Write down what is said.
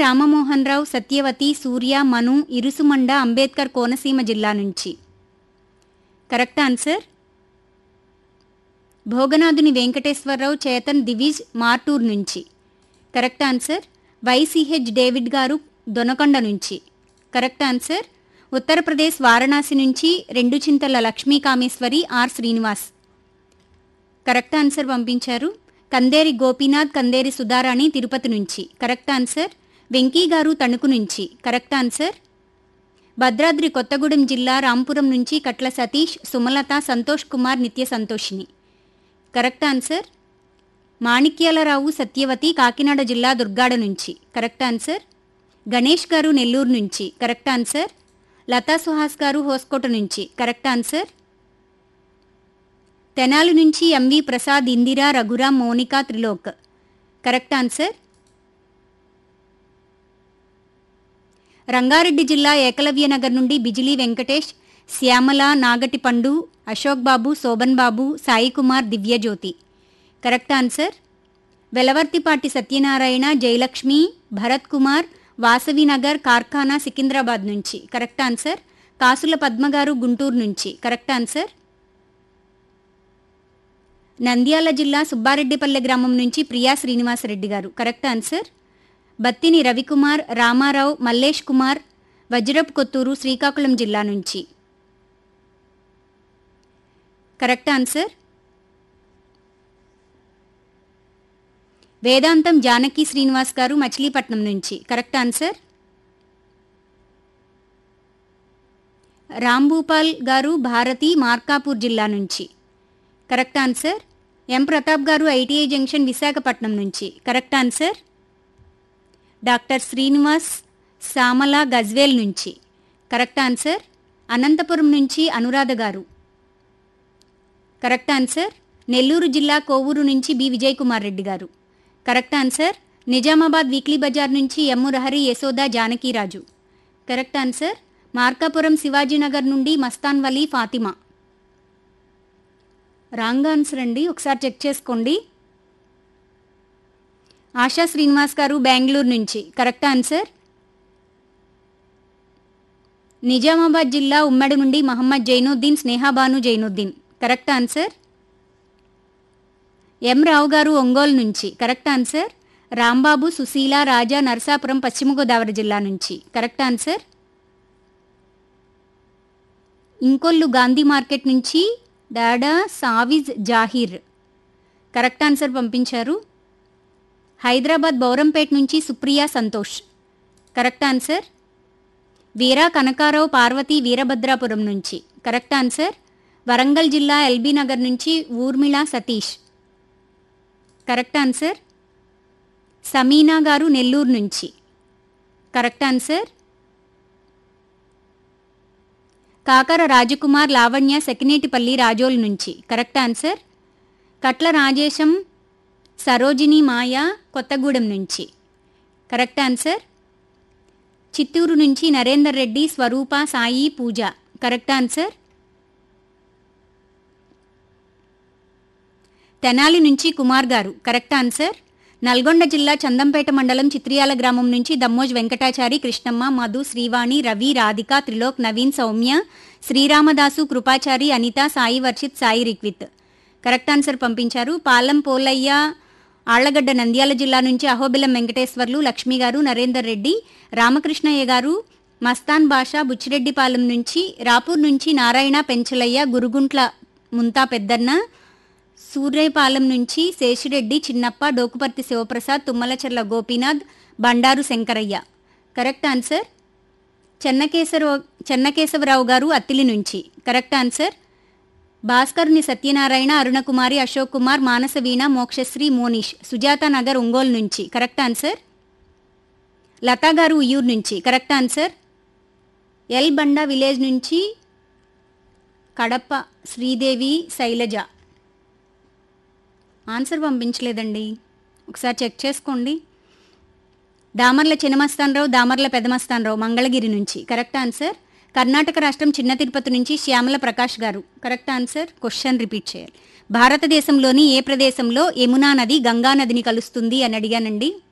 రామమోహన్ రావు సత్యవతి సూర్య మను ఇరుసుమండ అంబేద్కర్ కోనసీమ జిల్లా నుంచి correct answer Bhoganathuni Venkateswararao Chetan Divij Martur నుంచి కరెక్ట్ ఆన్సర్ వైసిహెచ్ డేవిడ్ గారు దొనకొండ నుంచి కరెక్ట్ ఆన్సర్ ఉత్తరప్రదేశ్ వారణాసి నుంచి రెండు Chintala Lakshmi Kameswari R Srinivas correct answer పంపించారు కందేరి గోపీనాథ్ కందేరి సుధారాణి తిరుపతి నుంచి కరెక్ట్ ఆన్సర్ వెంకీ గారు తణుకు నుంచి కరెక్ట్ ఆన్సర్ భద్రాద్రి కొత్తగూడెం జిల్లా రాంపురం నుంచి కట్ల సతీష్ సుమలత సంతోష్ కుమార్ నిత్య సంతోషిని కరెక్ట్ ఆన్సర్ మాణిక్యాలరావు సత్యవతి కాకినాడ జిల్లా దుర్గాడ నుంచి కరెక్ట్ ఆన్సర్ గణేష్ గారు నెల్లూరు నుంచి కరెక్ట్ ఆన్సర్ లతా సుహాస్ గారు హోస్కోట నుంచి కరెక్ట్ ఆన్సర్ తెనాలి నుంచి MV Prasad Indira Raghuram Monica Trilok correct answer Rangareddy జిల్లా ఏకలవ్య నగర్ నుండి బిజిలీ వెంకటేష్ శ్యామల నాగటి పండు అశోక్ బాబు శోభన్ బాబు సాయి కుమార్ దివ్యజ్యోతి కరెక్ట్ ఆన్సర్ వెలవర్తిపాటి సత్యనారాయణ జయలక్ష్మి భరత్ కుమార్ వాసవినగర్ కార్ఖానా సికింద్రాబాద్ నుంచి కరెక్ట్ ఆన్సర్ కాసుల పద్మగారు గుంటూరు నుంచి కరెక్ట్ ఆన్సర్ నంద్యాల జిల్లా సుబ్బారెడ్డిపల్లె గ్రామం నుంచి ప్రియా శ్రీనివాసరెడ్డి గారు కరెక్ట్ ఆన్సర్ బత్తిని రవికుమార్ రామారావు మల్లేష్ కుమార్ వజ్రప్ కొత్తూరు శ్రీకాకుళం జిల్లా నుంచి కరెక్ట్ ఆన్సర్ వేదాంతం జానకి శ్రీనివాస్ గారు మచిలీపట్నం నుంచి కరెక్ట్ ఆన్సర్ రాంభూపాల్ గారు భారతి మార్కాపూర్ జిల్లా నుంచి కరెక్ట్ ఆన్సర్ ఎం ప్రతాప్ గారు ఐటీఐ జంక్షన్ విశాఖపట్నం నుంచి correct answer doctor Srinivas Samala Gajwel నుంచి కరెక్ట్ ఆన్సర్ అనంతపురం నుంచి అనురాధ గారు కరెక్ట్ ఆన్సర్ నెల్లూరు జిల్లా కోవూరు నుంచి బి విజయ్ కుమార్ రెడ్డి గారు కరెక్ట్ ఆన్సర్ నిజామాబాద్ వీక్లీ బజార్ నుంచి M Murahari Yashoda Janakiraju correct answer Markapuram Shivajinagar నుండి మస్తాన్ వలీ ఫాతిమా రాంగ్ ఆన్సర్ అండి ఒకసారి చెక్ చేసుకోండి ఆశా శ్రీనివాస్ గారు బెంగళూరు నుంచి కరెక్ట్ ఆన్సర్ నిజామాబాద్ జిల్లా ఉమ్మడి నుండి Mohammed Zainuddin Snehabanu Zainuddin correct answer M Rao గారు ఒంగోలు నుంచి కరెక్ట్ ఆన్సర్ రాంబాబు సుశీల రాజా నరసాపురం పశ్చిమ గోదావరి జిల్లా నుంచి correct answer Inkollu Gandhi market నుంచి దాడా సావిజ్ జాహీర్ కరెక్ట్ ఆన్సర్ పంపించారు హైదరాబాద్ బౌరంపేట్ నుంచి సుప్రియా సంతోష్ కరెక్ట్ ఆన్సర్ వీరా కనకారావు పార్వతి వీరభద్రాపురం నుంచి కరెక్ట్ ఆన్సర్ వరంగల్ జిల్లా ఎల్బీ నగర్ నుంచి ఊర్మిళ సతీష్ కరెక్ట్ ఆన్సర్ సమీనా గారు నెల్లూరు నుంచి కరెక్ట్ ఆన్సర్ కాకర రాజకుమార్ లావణ్య సెకినేటిపల్లి రాజోల్ నుంచి కరెక్ట్ ఆన్సర్ కట్ల రాజేశం సరోజిని మాయ కొత్తగూడెం నుంచి కరెక్ట్ ఆన్సర్ చిత్తూరు నుంచి నరేందర్ రెడ్డి స్వరూప సాయి పూజ కరెక్ట్ ఆన్సర్ తెనాలి నుంచి కుమార్ గారు కరెక్ట్ ఆన్సర్ నల్గొండ జిల్లా చందంపేట మండలం చిత్రియాల గ్రామం నుంచి దమ్మోజ్ వెంకటాచారి కృష్ణమ్మ మధు శ్రీవాణి రవి రాధిక త్రిలోక్ నవీన్ సౌమ్య శ్రీరామదాసు కృపాచారి అనిత సాయి వర్షిత్ సాయి రిక్విత్ కరెక్ట్ ఆన్సర్ పంపించారు పాలం పోలయ్య ఆళ్లగడ్డ నంద్యాల జిల్లా నుంచి అహోబిలం వెంకటేశ్వర్లు లక్ష్మి గారు నరేందర్ రెడ్డి రామకృష్ణయ్య గారు మస్తాన్ బాషా బుచ్చిరెడ్డిపాలెం నుంచి రాపూర్ నుంచి నారాయణ పెంచలయ్య గురుగుంట్ల ముంతా పెద్దన్న సూర్యపాలెం నుంచి శేషిరెడ్డి చిన్నప్ప డోకుపర్తి శివప్రసాద్ తుమ్మలచెర్ల గోపీనాథ్ బండారు శంకరయ్య కరెక్ట్ ఆన్సర్ చెన్నకేశవ చెన్నకేశవరావు గారు అత్తిలి నుంచి కరెక్ట్ ఆన్సర్ భాస్కర్ని సత్యనారాయణ అరుణకుమారి అశోక్ కుమార్ మానసవీణ మోక్షశ్రీ మోనీష్ సుజాత నగర్ ఒంగోలు నుంచి కరెక్ట్ ఆన్సర్ లతా గారు ఉయ్యూరు నుంచి correct answer L Banda village నుంచి కడప శ్రీదేవి శైలజ ఆన్సర్ పంపించలేదండి ఒకసారి చెక్ చేసుకోండి దామర్ల చిన్నమస్తానరావు దామర్ల పెదమస్తానరావు మంగళగిరి నుంచి కరెక్ట్ ఆన్సర్ కర్ణాటక రాష్ట్రం చిన్న తిరుపతి నుంచి శ్యామల ప్రకాష్ గారు కరెక్ట్ ఆన్సర్ క్వశ్చన్ రిపీట్ చేయాలి భారతదేశంలోని ఏ ప్రదేశంలో యమునా నది గంగా నదిని కలుస్తుంది అని అడిగానండి